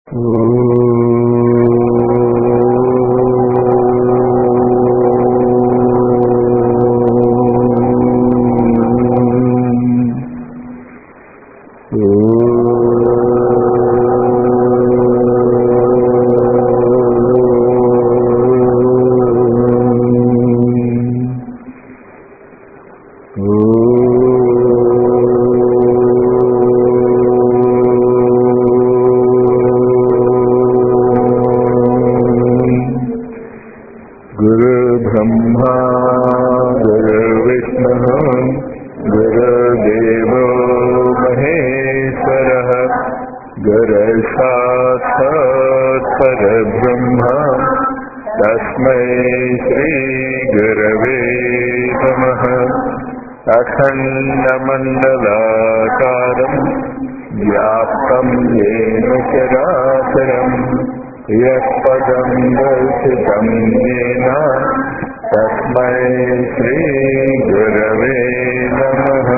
गुरुर्ब्रह्मा गुरुर्विष्णुः गुरुदेवो महेश्वरः गुरुसाक्षात् परब्रह्म तस्मै श्रीगुरवे नमः अखण्डमण्डलाकारम् व्याप्तम् येन चराचरम् यत्पदम् दर्शितम् येन तस्मै श्रीगुरवे नमः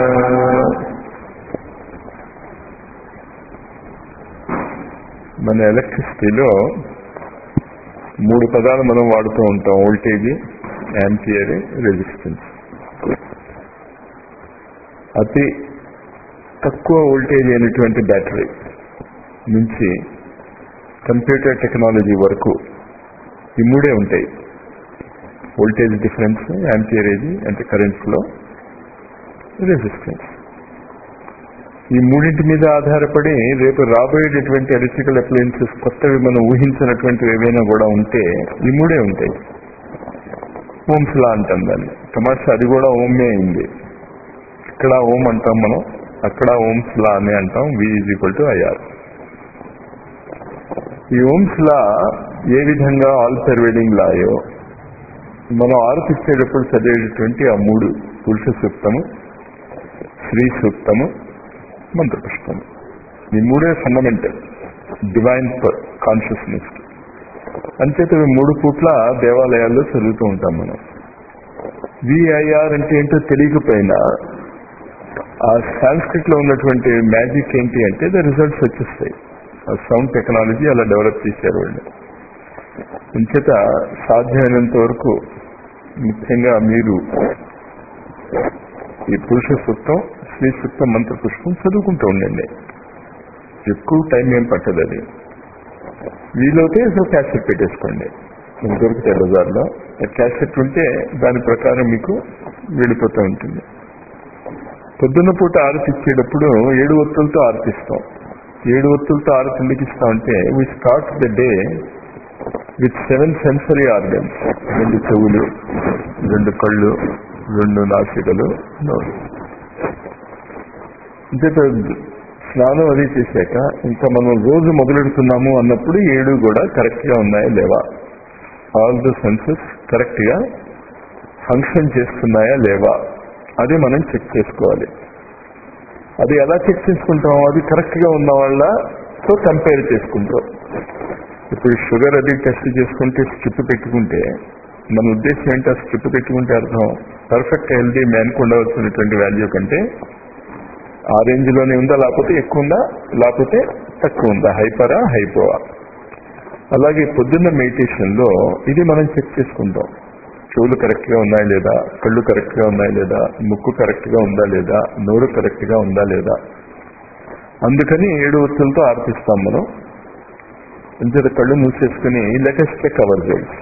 మన ఎలక్ట్రిసిటీలో మూడు పదాలు మనం వాడుతూ ఉంటాం వోల్టేజ్ యాంపియర్ రెసిస్టెన్స్ అతి తక్కువ వోల్టేజ్ అయినటువంటి బ్యాటరీ నుంచి కంప్యూటర్ టెక్నాలజీ వరకు ఈ మూడే ఉంటాయి వోల్టేజ్ డిఫరెన్స్ యాంపియరేజ్ అంటే కరెంట్ ఫ్లో రెసిస్టెన్స్ ఈ మూడింటి మీద ఆధారపడి రేపు రాబోయేటటువంటి ఎలక్ట్రికల్ అప్లయన్సెస్ కొత్తవి మనం ఊహించినటువంటివి ఏవైనా కూడా ఉంటే ఈ మూడే ఉంటాయి ఓమ్స్ లా అంటాం దాన్ని తమాషా అది కూడా ఓమే అయింది ఇక్కడ ఓం అంటాం మనం అక్కడ ఓమ్స్ లా అని అంటాం V is equal to IR ఈ ఓమ్స్ లా ఏ విధంగా ఆల్ పర్వేడింగ్ లాయో మనం ఆరోపిచ్చేటప్పుడు చదివేటటువంటి ఆ మూడు పురుష సూక్తము శ్రీ సూక్తము మంత్రపుష్పము ఈ మూడే ఫండమెంటల్ డివైన్ కాన్షియస్నెస్ అంచేత ఇవి మూడు పూట్ల దేవాలయాల్లో చదువుతూ ఉంటాం మనం విఐఆర్ అంటే ఏంటో తెలియకపోయినా ఆ సాంస్క్రిట్ లో ఉన్నటువంటి మ్యాజిక్ ఏంటి అంటే ద రిజల్ట్స్ వచ్చేస్తాయి ఆ సౌండ్ టెక్నాలజీ అలా డెవలప్ చేశారు వాళ్ళు ఇంచేత సాధ్యమైనంత వరకు ముఖ్యంగా మీరు ఈ పురుష సూక్తం శ్రీ సూక్తం మంత్ర పుష్పం చదువుకుంటూ ఉండండి ఎక్కువ టైం ఏం పట్టదు అది వీలైతే సో క్యాసెట్ పెట్టేసుకోండి మీకు దొరుకుతాయి బజార్లో క్యాసెట్ ఉంటే దాని ప్రకారం మీకు వెళ్ళిపోతూ ఉంటుంది పొద్దున్న పూట ఆరతిచ్చేటప్పుడు ఏడు ఒత్తులతో ఆరతిస్తాం ఏడు ఒత్తులతో ఆరతి ఎందుకు ఇస్తామంటే we start the day with seven sensory organs రెండు చెవులు రెండు కళ్ళు రెండు నాసికలు నోరు ఇంతేత స్నానం అది చేశాక ఇంకా మనం రోజు మొదలెడుతున్నాము అన్నప్పుడు ఏడు కూడా కరెక్ట్ గా ఉన్నాయా లేవా ఆల్ ద సెన్సెస్ కరెక్ట్ గా ఫంక్షన్ చేస్తున్నాయా లేవా అది మనం చెక్ చేసుకోవాలి అది ఎలా చెక్ చేసుకుంటాం అది కరెక్ట్ గా ఉన్న వాళ్ళతో కంపేర్ చేసుకుంటాం ఇప్పుడు షుగర్ అది టెస్ట్ చేసుకుంటే స్ట్రిప్ పెట్టుకుంటే మన ఉద్దేశం ఏంటి ఆ స్ట్రిప్ పెట్టుకుంటే అర్థం పర్ఫెక్ట్ హెల్దీ మ్యాన్కి ఉండవలసినటువంటి వాల్యూ కంటే ఆ రేంజ్ లోనే ఉందా లేకపోతే ఎక్కువ ఉందా లేకపోతే తక్కువ ఉందా హైపరా హైపోవా అలాగే పొద్దున్న మెడిటేషన్ లో ఇది మనం చెక్ చేసుకుంటాం చెవులు కరెక్ట్ గా ఉన్నాయా లేదా కళ్ళు కరెక్ట్ గా ఉన్నాయా లేదా ముక్కు కరెక్ట్ గా ఉందా లేదా నోరు కరెక్ట్ గా ఉందా లేదా అందుకని ఏడు ఒత్తులతో ఆర్పిస్తాం మనం అంతే కళ్ళు మూసేసుకుని లేటెస్ట్ కవర్ చేయాలి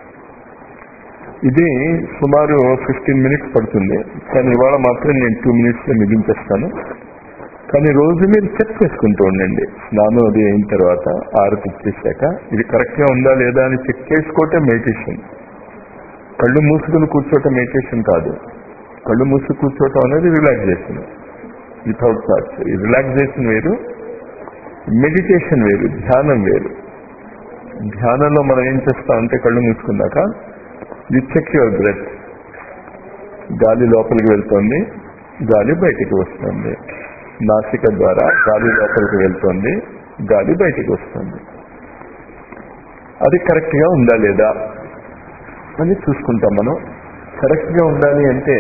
ఇది సుమారు ఫిఫ్టీన్ మినిట్స్ పడుతుంది కానీ ఇవాళ మాత్రం నేను టూ మినిట్స్ లో మిగించేస్తాను కానీ రోజు మీరు చెక్ చేసుకుంటూ ఉండండి స్నానం అది అయిన తర్వాత ఆరతి ఇచ్చేసాక ఇది కరెక్ట్ గా ఉందా లేదా అని చెక్ చేసుకోవటం మెడిటేషన్ కళ్ళు మూసుకుని కూర్చోవటం మెడిటేషన్ కాదు కళ్ళు మూసుకు కూర్చోవటం అనేది రిలాక్సేషన్ వితౌట్ థాట్స్ ఈ రిలాక్సేషన్ వేరు మెడిటేషన్ వేరు ధ్యానం వేరు ధ్యానంలో మనం ఏం చేస్తామంటే కళ్ళు మూసుకున్నాక యు చెక్ యువర్ బ్రెత్ గాలి లోపలికి వెళ్తుంది గాలి బయటికి వస్తుంది నాసిక ద్వారా గాలి లోపలికి వెళ్తుంది గాలి బయటికి వస్తుంది అది కరెక్ట్ గా ఉందా లేదా అని చూసుకుంటాం మనం కరెక్ట్ గా ఉండాలి అంటే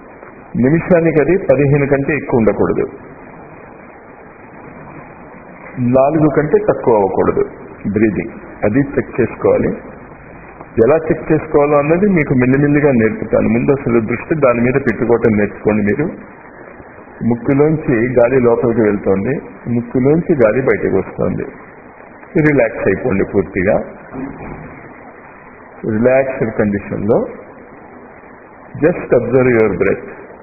నిమిషానికి అది పదిహేను కంటే ఎక్కువ ఉండకూడదు నాలుగు కంటే తక్కువ అవ్వకూడదు బ్రీదింగ్ అది చెక్ చేసుకోవాలి ఎలా చెక్ చేసుకోవాలో అన్నది మీకు మెల్లిమెల్లిగా నేర్పుతాను ముందు అసలు దృష్టి దాని మీద పెట్టుకోవటం నేర్చుకోండి మీరు ముక్కులోంచి గాలి లోపలికి వెళ్తోంది ముక్కులోంచి గాలి బయటకు వస్తుంది రిలాక్స్ అయిపోండి పూర్తిగా రిలాక్స్డ్ కండిషన్లో just observe your breath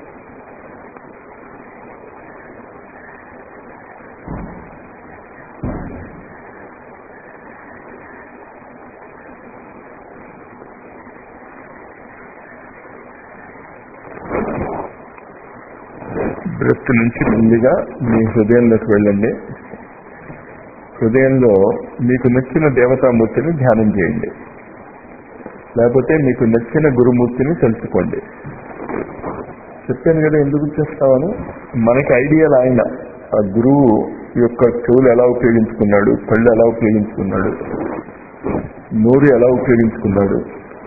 breath నుంచి ముందుగా మీ హృదయంలోకి వెళ్ళండి హృదయంలో మీకు నచ్చిన దేవతామూర్తిని ధ్యానం చేయండి లేకపోతే మీకు నచ్చిన గురుమూర్తిని తెలుసుకోండి చెప్పాను కదా ఎందుకు చేస్తామని మనకి ఐడియల్ ఆయన ఆ గురువు యొక్క చెవులు ఎలా ఉపయోగించుకున్నాడు కళ్ళు ఎలా ఉపయోగించుకున్నాడు నోరు ఎలా ఉపయోగించుకున్నాడు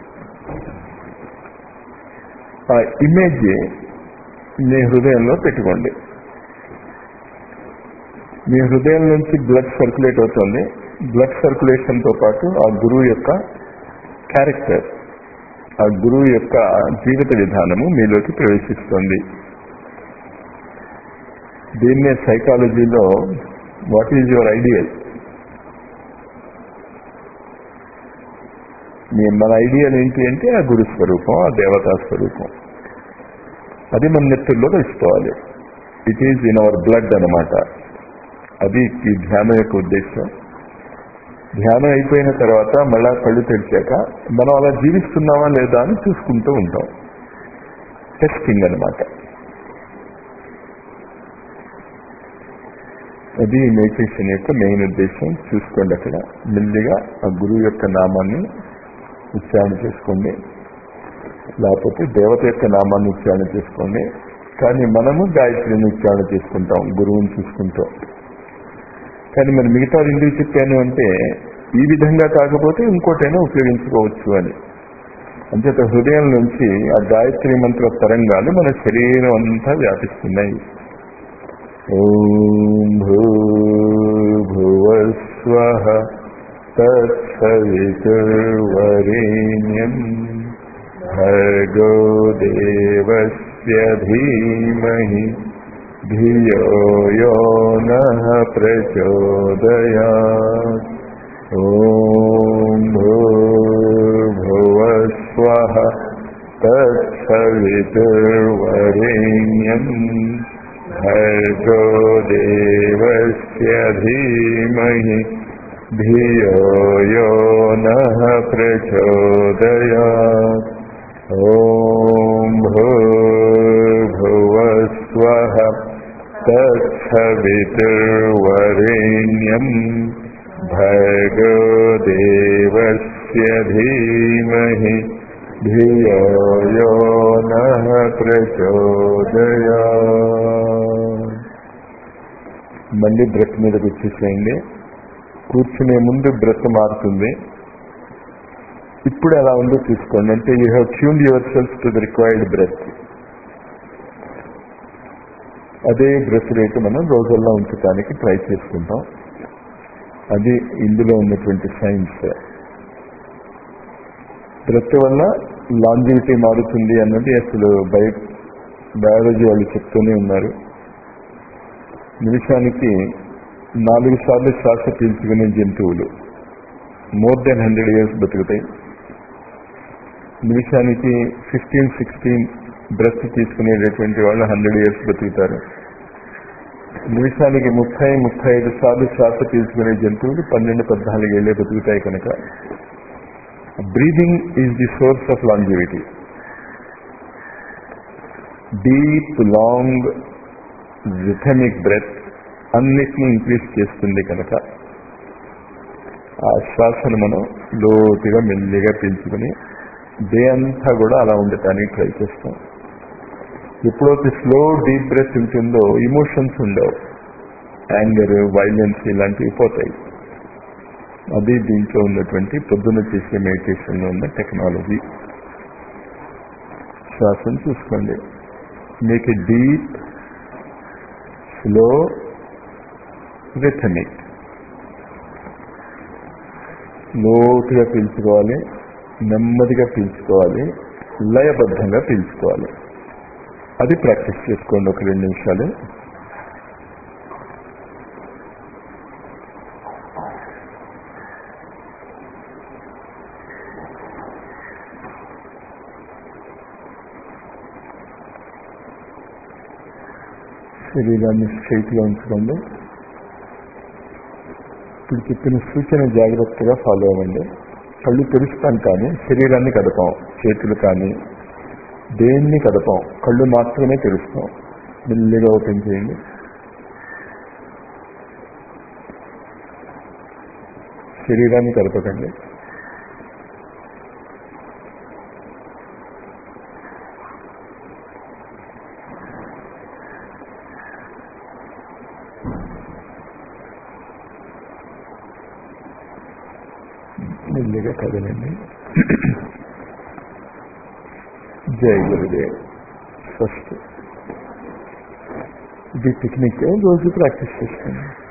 ఆ ఇమేజ్ మీ హృదయంలో పెట్టుకోండి మీ హృదయం నుంచి బ్లడ్ సర్క్యులేట్ అవుతుంది బ్లడ్ సర్క్యులేషన్ తో పాటు ఆ గురువు యొక్క క్యారెక్టర్ ఆ గురువు యొక్క జీవిత విధానము మీలోకి ప్రవేశిస్తుంది దీన్నే సైకాలజీలో వాట్ ఈజ్ యువర్ ఐడియల్ మీ మన ఐడియల్ ఏంటి అంటే ఆ గురు స్వరూపం ఆ దేవతా స్వరూపం అది మన నెత్తుల్లో తెలుసుకోవాలి it is in our blood అనమాట అది ఈ ధ్యానం యొక్క ఉద్దేశం ధ్యానం అయిపోయిన తర్వాత మళ్ళా కళ్ళు తెరిచాక మనం అలా జీవిస్తున్నామా లేదా అని చూసుకుంటూ ఉంటాం టెస్టింగ్ అనమాట అది మెడిటేషన్ యొక్క మెయిన్ ఉద్దేశం చూసుకోండి అక్కడ మెల్లిగా ఆ గురువు యొక్క నామాన్ని ఉచ్చారణ చేసుకోండి లేకపోతే దేవత యొక్క నామాన్ని ఉచ్చారణ చేసుకోండి కానీ మనము గాయత్రిని ఉచ్చారణ చేసుకుంటాం గురువుని చూసుకుంటాం కానీ మరి మిగతా ఎందుకు చెప్పాను అంటే ఈ విధంగా కాకపోతే ఇంకోటైనా ఉపయోగించుకోవచ్చు అని అంచేత హృదయం నుంచి ఆ గాయత్రి మంత్ర తరంగాలు మన శరీరం అంతా వ్యాపిస్తున్నాయి ఓం భూర్భువస్వ తత్సవితుర్వరేణ్యం భర్గో దేవస్య ధీమహి ధియో యో నః ప్రచోదయాత్ ఓం భూర్భువస్వః తత్సవితుర్వరేణ్యం భర్గో దేవస్య ధీమహి ధియో యో నః ప్రచోదయాత్ ఓం భూర్భువస్వః తత్సవితుర్వరేణ్యం భర్గో దేవస్య ధీమహి ధియో యో నః ప్రచోదయాత్ మళ్ళీ బ్రెత్ మీదకి వచ్చేసేయండి కూర్చునే ముందు బ్రెత్ మారుతుంది ఇప్పుడు ఎలా ఉందో చూసుకోండి అంటే you have tune yourself to the required breath అదే బ్రెత్ రేటు మనం రోజుల్లో ఉంచడానికి ట్రై చేసుకుంటాం అది ఇందులో ఉన్నటువంటి సైన్స్ బ్రెత్ వల్ల లాంజివిటీ మారుతుంది అన్నది అసలు బయో బయాలజీ వాళ్ళు చెప్తూనే ఉన్నారు నిమిషానికి నాలుగు సార్లు శ్వాస పీల్చుకునే జంతువులు మోర్ దెన్ హండ్రెడ్ ఇయర్స్ బతుకుతాయి నిమిషానికి ఫిఫ్టీన్ సిక్స్టీన్ బ్రెత్ తీసుకునేటటువంటి వాళ్ళు హండ్రెడ్ ఇయర్స్ బతుకుతారు నిమిషానికి ముప్పై ముప్పై ఐదు సార్లు శ్వాస తీసుకునే జంతువులు పన్నెండు పద్నాలుగు ఏళ్ళే బతుకుతాయి కనుక breathing is the source of longevity deep long rhythmic breath అన్నిటినీ ఇంక్రీజ్ చేస్తుంది కనుక ఆ శ్వాసను మనం లోతుగా మెల్లిగా పీల్చుకుని డే అంతా కూడా అలా ఉండటానికి ట్రై చేస్తాం ఎప్పుడైతే స్లో డీప్ బ్రెత్ ఉంటుందో ఇమోషన్స్ ఉండవు యాంగర్ వైలెన్స్ ఇలాంటివి పోతాయి అది దీంట్లో ఉన్నటువంటి పొద్దున చేసే మెడిటేషన్లో ఉన్న టెక్నాలజీ శ్వాసను చూసుకోండి మీకు డీప్ స్లో రిథమిక్ లోతుగా పీల్చుకోవాలి నెమ్మదిగా పీల్చుకోవాలి లయబద్ధంగా పీల్చుకోవాలి అది ప్రాక్టీస్ చేసుకోండి ఒక రెండు నిమిషాలు శరీరాన్ని స్ట్రైట్ గా ఉంచుకోండి ఇప్పుడు చెప్పిన సూచన జాగ్రత్తగా ఫాలో అవ్వండి కళ్ళు తెరుస్తాం కానీ శరీరాన్ని కదపాం చేతులు కానీ దేన్ని కదపాం కళ్ళు మాత్రమే తెరుస్తాం మెల్లిగా ఓపెన్ చేయండి శరీరాన్ని కదపకండి మెల్లిగా కదలండి జై గురుదేవ్ ఫస్ట్ ఇది టెక్నిక్ రోజు ప్రాక్టీస్ చేసుకోండి